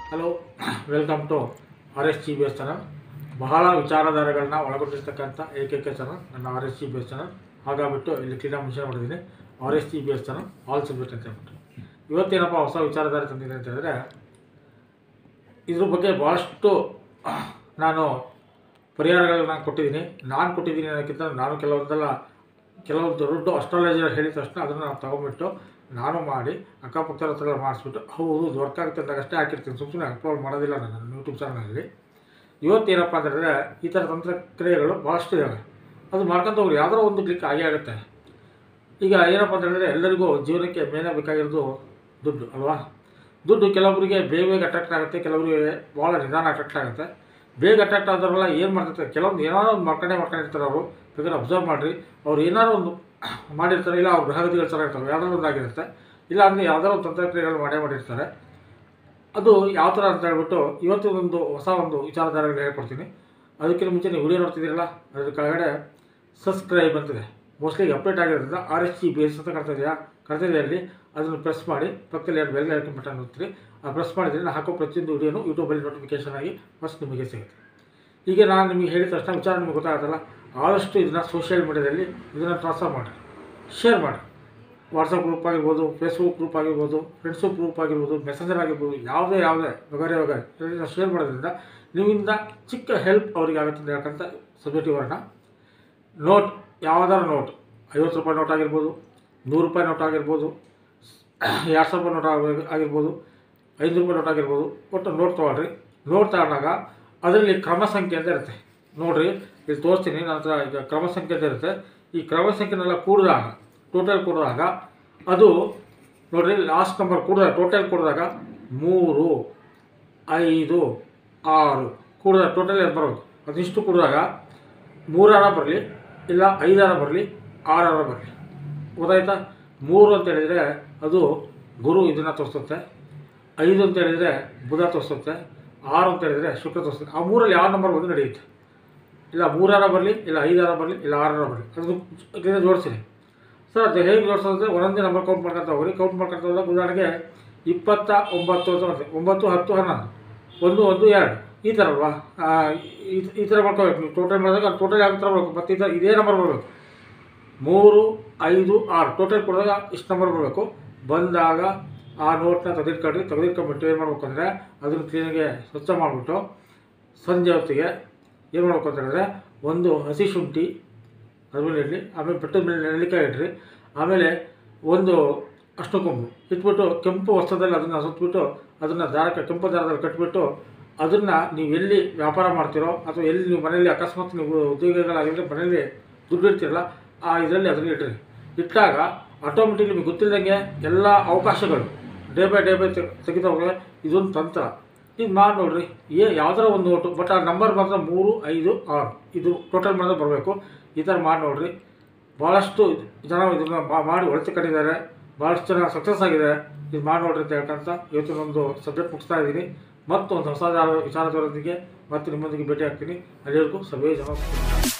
hello welcome to R S G B S channel ಬಹಳ ವಿಚಾರಧಾರೆಗಳನ್ನ ಒಳಗೊಂಡಿರ್ತಕ್ಕಂಥ ಏಕೈಕ ಚಾನಲ್ ನನ್ನ R S G B S channel ಹಾಗಾಗ್ಬಿಟ್ಟು ಇಲ್ಲಿ ಕ್ಲೀನಾಗಿ ಮೆನ್ಷನ್ ಮಾಡಿದ್ದೀನಿ R S G B S channel all subject ಅಂತ ಹೇಳ್ಬಿಟ್ಟು ಇವತ್ತೇನಪ್ಪ ಹೊಸ ವಿಚಾರಧಾರೆ ತಂದಿದ್ದೀನಿ ಅಂತ ಹೇಳಿದ್ರೆ ಇದ್ರ ಬಗ್ಗೆ ಭಾಳಷ್ಟು ನಾನು ಪರಿಹಾರಗಳನ್ನ ಕೊಟ್ಟಿದ್ದೀನಿ ನಾನು ಕೊಟ್ಟಿದ್ದೀನಿ ಅನ್ನೋಕ್ಕಿಂತ ನಾನು ಕೆಲವೊಂದೆಲ್ಲ ಕೆಲವೊಂದು ದೊಡ್ಡ ಅಸ್ಟ್ರಾಲಜರ್ ಹೇಳಿದ ತಕ್ಷಣ ಅದನ್ನು ನಾನು ತೊಗೊಂಬಿಟ್ಟು ನಾನು ಮಾಡಿ ಅಕ್ಕಪಕ್ಕದ ಹತ್ರ ಮಾಡಿಸ್ಬಿಟ್ಟು ಹೌದು ಇದು ವರ್ಕ್ ಆಗುತ್ತೆ ಅಂದಾಗಷ್ಟೇ ಹಾಕಿರ್ತೀನಿ ಸುಮ್ಮನೆ ಅಪ್ಲೋಡ್ ಮಾಡೋದಿಲ್ಲ ನಾನು ನನ್ನ ಯೂಟ್ಯೂಬ್ ಚಾನಲಲ್ಲಿ ಇವತ್ತೇನಪ್ಪ ಅಂತಂದರೆ ಈ ಥರ ತಂತ್ರಕ್ರಿಯೆಗಳು ಭಾಳಷ್ಟು ಇದ್ದಾವೆ ಅದು ಮಾಡ್ಕೊಂತ ಹೋಗ್ರಿ ಯಾವುದೋ ಒಂದು ಕ್ಲಿಕ್ ಆಗೇ ಆಗುತ್ತೆ ಈಗ ಏನಪ್ಪ ಅಂತ ಹೇಳಿದ್ರೆ ಎಲ್ಲರಿಗೂ ಜೀವನಕ್ಕೆ ಮೇನೇ ಬೇಕಾಗಿರೋದು ದುಡ್ಡು ಅಲ್ವಾ ದುಡ್ಡು ಕೆಲವರಿಗೆ ಬೇಗ ಬೇಗ ಅಟ್ರಾಕ್ಟ್ ಆಗುತ್ತೆ ಕೆಲವರಿಗೆ ಭಾಳ ನಿಧಾನ ಅಟ್ರಾಕ್ಟ್ ಆಗುತ್ತೆ ಬೇಗ ಅಟ್ರಾಕ್ಟ್ ಆದವರೆಲ್ಲ ಏನು ಮಾಡ್ತಿರ್ತಾರೆ ಕೆಲವೊಂದು ಏನಾರೋ ಒಂದು ಮಾಡ್ಕೊಂಡೇ ಮಾಡ್ಕೊಂಡಿರ್ತಾರೆ ಅವರು ಬೇಕಾದ್ರೆ ಅಬ್ಸರ್ವ್ ಮಾಡಿರಿ ಅವ್ರು ಏನಾರೋ ಒಂದು ಮಾಡಿರ್ತಾರೆ ಇಲ್ಲ ಅವ್ರ ಗ್ರಹಗತಿಗಳು ಚೆನ್ನಾಗಿರ್ತವೆ ಯಾವುದಾದ್ರು ಒಂದು ಆಗಿರುತ್ತೆ ಇಲ್ಲ ಅಂದರೆ ಯಾವುದಾದ್ರು ಒಂದು ತಂತ್ರಕ್ರಿಯೆಗಳು ಮಾಡೇ ಮಾಡಿರ್ತಾರೆ ಅದು ಯಾವ ಥರ ಅಂತ ಹೇಳ್ಬಿಟ್ಟು ಇವತ್ತು ಒಂದು ಹೊಸ ಒಂದು ವಿಚಾರಧಾರೆಗಳು ಹೇಳ್ಕೊಡ್ತೀನಿ ಅದಕ್ಕಿಂತ ಮುಂಚೆ ನೀವು ವಿಡಿಯೋ ನೋಡ್ತಿದ್ದೀರಲ್ಲ ಅದ್ರ ಕೆಳಗಡೆ ಸಬ್ಸ್ಕ್ರೈಬ್ ಅಂತಿದೆ ಮೋಸ್ಟ್ಲಿ ಅಪ್ಡೇಟ್ ಆಗಿರೋದ್ರಿಂದ R S G B S ಅಂತ ಕರ್ತಿದೆಯಾ ಕರ್ತಿದೆ ಅಲ್ಲಿ ಅದನ್ನು ಪ್ರೆಸ್ ಮಾಡಿ ಪಕ್ಕದಲ್ಲಿ ಎರಡು ಬೆಲ್ ಐಕನ್ ಬಟನ್ ಹೋಗ್ತೀರಿ ಆ ಪ್ರೆಸ್ ಮಾಡಿದರೆ ನಾನು ಹಾಕೋ ಪ್ರತಿಯೊಂದು ವಿಡಿಯೋನು ಯೂಟ್ಯೂಬಲ್ಲಿ ನೋಟಿಫಿಕೇಷನ್ ಆಗಿ ಫಸ್ಟ್ ನಿಮಗೆ ಸಿಗುತ್ತೆ ಈಗ ನಾನು ನಿಮಗೆ ಹೇಳಿದ ತಕ್ಷಣ ವಿಚಾರ ನಿಮಗೆ ಗೊತ್ತಾಗುತ್ತಲ್ಲ ಆದಷ್ಟು ಇದನ್ನು ಸೋಷಿಯಲ್ ಮೀಡಿಯಾದಲ್ಲಿ ಇದನ್ನು ಟ್ರಾನ್ಸ್ಫರ್ ಮಾಡಿ ಶೇರ್ ಮಾಡಿ ವಾಟ್ಸಪ್ ಗ್ರೂಪ್ ಆಗಿರ್ಬೋದು ಫೇಸ್ಬುಕ್ ಗ್ರೂಪ್ ಆಗಿರ್ಬೋದು ಫ್ರೆಂಡ್ಸು ಗ್ರೂಪ್ ಆಗಿರ್ಬೋದು ಮೆಸೆಂಜರ್ ಆಗಿರ್ಬೋದು ಯಾವುದೇ ಯಾವುದೇ ವಗರೆ ವಗರೆ ಇದನ್ನು ಶೇರ್ ಮಾಡೋದ್ರಿಂದ ನಿಮ್ಮಿಂದ ಚಿಕ್ಕ ಹೆಲ್ಪ್ ಅವರಿಗೆ ಆಗುತ್ತೆ ಅಂತ ಹೇಳ್ಕೊಂತ ಸಬ್ಜೆಕ್ಟ್ ವಿವರಣ ನೋಟ್ ಯಾವುದಾದ್ರು ನೋಟ್ ಐವತ್ತು ರೂಪಾಯಿ ನೋಟ್ ಆಗಿರ್ಬೋದು ನೂರು ರೂಪಾಯಿ ನೋಟ್ ಆಗಿರ್ಬೋದು ಎರಡು ಸಾವಿರ ರೂಪಾಯಿ ನೋಟ್ ಆಗಿ- ಆಗಿರ್ಬೋದು ಐದು ರೂಪಾಯಿ ನೋಟ್ ಆಗಿರ್ಬೋದು ಒಟ್ಟು ನೋಟ್ ತೊಗೊಳ್ರಿ ನೋಟ್ ತಗೊಂಡಾಗ ಅದರಲ್ಲಿ ಕ್ರಮ ಸಂಖ್ಯೆ ಅಂತ ಇರುತ್ತೆ ನೋಡಿರಿ ಇಲ್ಲಿ ತೋರಿಸ್ತೀನಿ ನನ್ನ ಹತ್ರ ಈಗ ಕ್ರಮ ಸಂಖ್ಯೆ ಅಂತ ಇರುತ್ತೆ ಈ ಕ್ರಮ ಸಂಖ್ಯೆನೆಲ್ಲ ಕೂಡಿದಾಗ ಟೋಟಲ್ ಕೂಡಿದಾಗ ಅದು ನೋಡಿರಿ ಲಾಸ್ಟ್ ನಂಬರ್ ಕೂಡಿದಾಗ ಟೋಟಲ್ ಕೂಡಿದಾಗ ಮೂರು ಐದು ಆರು ಕೂಡಿದಾಗ ಟೋಟಲ್ ಏನು ಬರೋದು ಅದಿಷ್ಟು ಕೂಡಿದಾಗ ಮೂರಾರ ಬರಲಿ ಇಲ್ಲ ಐದಾರ ಬರಲಿ ಆರಾರ ಬರಲಿ ಗೊತ್ತಾಯ್ತಾ ಮೂರು ಅಂತ ಹೇಳಿದರೆ ಅದು ಗುರು ಇದನ್ನು ತೋರಿಸುತ್ತೆ ಐದು ಅಂತ ಹೇಳಿದರೆ ಬುಧ ತೋರಿಸುತ್ತೆ ಆರು ಅಂತ ಹೇಳಿದರೆ ಶುಕ್ರ ತೋರಿಸುತ್ತೆ ಆ ಮೂರಲ್ಲಿ ಯಾವ ನಂಬರ್ ಬಂದು ನಡೆಯುತ್ತೆ ಇಲ್ಲ ಮೂರಾರ ಬರಲಿ ಇಲ್ಲ ಐದಾರ ಬರಲಿ ಇಲ್ಲ ಆರಾರ ಬರಲಿ ಅದು ಕ್ಲಿಯರ್ ಜೋಡಿಸಿರಿ ಸರ್ ಅದು ಹೇಗೆ ಜೋಡಿಸೋದ್ರೆ ಒಂದೊಂದೇ ನಂಬರ್ ಕೌಂಟ್ ಮಾಡ್ಕೊತ ಹೋಗ್ರಿ ಕೌಂಟ್ ಮಾಡ್ಕೊತ ಹೋದಾಗ ಉದಾಹರಣೆಗೆ ಇಪ್ಪತ್ತ ಒಂಬತ್ತು ಅಂತ ಬರುತ್ತೆ ಒಂಬತ್ತು ಹತ್ತು ಹನ್ನೊಂದು ಒಂದು ಒಂದು ಎರಡು ಈ ಥರ ಅಲ್ವಾ ಆ, ಈ- ಈ ಥರ ಮಾಡ್ಕೋಬೇಕು ನೀವು ಟೋಟಲ್ ಮಾಡಿದಾಗ ಟೋಟಲ್ ಯಾವ ಥರ ಬರಬೇಕು ಮತ್ತು ಈ ಥರ ಇದೇ ನಂಬರ್ ಬರಬೇಕು ಮೂರು ಐದು ಆರು ಟೋಟಲ್ ಕೊಡಿದಾಗ ಇಷ್ಟು ನಂಬರ್ ಬರಬೇಕು ಬಂದಾಗ ಆ ನೋಟ್ನ ತೆಗೆದಿಟ್ಕೊಂಡ್ರಿ ತೆಗೆದಿಟ್ಕೊಂಡ್ಬಿಟ್ಟು ಏನು ಮಾಡ್ಬೇಕು ಅಂದರೆ ಅದನ್ನು ಕ್ಲೀನಾಗೆ ಸ್ವಚ್ಛ ಮಾಡಿಬಿಟ್ಟು ಸಂಜೆ ಹೊತ್ತಿಗೆ ಏನು ಮಾಡ್ಬೇಕು ಅಂತ ಹೇಳಿದ್ರೆ ಒಂದು ಹಸಿ ಶುಂಠಿ ಅದ್ರ ಮೇಲೆ ಇಡಲಿ ಆಮೇಲೆ ಬೆಟ್ಟದ ಮೇಲೆ ನೆಲ್ಲಿಕಾಯಿ ಇಡ್ರಿ ಆಮೇಲೆ ಒಂದು ಅಷ್ಟು ಕೊಂಬು ಇಟ್ಬಿಟ್ಟು ಕೆಂಪು ವಸ್ತ್ರದಲ್ಲಿ ಅದನ್ನು ಸುತ್ತಬಿಟ್ಟು ಅದನ್ನು ದಾರಕ್ಕೆ ಕೆಂಪು ದಾರದಲ್ಲಿ ಕಟ್ಬಿಟ್ಟು ಅದನ್ನು ನೀವು ಎಲ್ಲಿ ವ್ಯಾಪಾರ ಮಾಡ್ತೀರೋ ಅಥವಾ ಎಲ್ಲಿ ನೀವು ಮನೆಯಲ್ಲಿ ಅಕಸ್ಮಾತ್ ನೀವು ಉದ್ಯೋಗಿಗಳಾಗಿದ್ದರೆ ಮನೆಯಲ್ಲಿ ದುಡ್ಡು ಇಡ್ತೀರಲ್ಲ ಆ ಇದರಲ್ಲಿ ಅದನ್ನು ಇಡ್ರಿ ಇಟ್ಟಾಗ ಆಟೋಮೆಟಿಕ್ಲಿ ನಿಮಗೆ ಗೊತ್ತಿಲ್ಲದಂಗೆ ಎಲ್ಲ ಅವಕಾಶಗಳು ಡೇ ಬೈ ಡೇ ಬೈ ತೆಗಿತಾ ಹೋಗಲ್ಲ ಇದೊಂದು ತಂತ್ರ ಇದು ಮಾಡಿ ನೋಡ್ರಿ ಏ ಯಾವ್ದಾರ ಒಂದು ನೋಟು ಬಟ್ ಆ ನಂಬರ್ ಮಾತ್ರ ಮೂರು ಐದು ಆರು ಇದು ಟೋಟಲ್ ಮಾಡಿದ್ರೆ ಬರಬೇಕು ಈ ಥರ ಮಾಡಿ ನೋಡ್ರಿ ಭಾಳಷ್ಟು ಜನ ಇದನ್ನು ಮಾಡಿ ಒಳತೆ ಕಂಡಿದ್ದಾರೆ ಭಾಳಷ್ಟು ಜನ ಸಕ್ಸಸ್ ಆಗಿದೆ ಇದು ಮಾಡಿ ನೋಡ್ರಿ ಅಂತ ಹೇಳ್ಕೊಂತ ಇವತ್ತಿನ ಒಂದು ಸಬ್ಜೆಕ್ಟ್ ಮುಗಿಸ್ತಾ ಇದ್ದೀನಿ ಮತ್ತು ಒಂದು ಹೊಸ ವಿಚಾರದೊಂದಿಗೆ ಮತ್ತೆ ನಿಮ್ಮೊಂದಿಗೆ ಭೇಟಿ ಆಗ್ತೀನಿ ಅಲ್ಲಿವರೆಗೂ ಸಭೆ ಜನ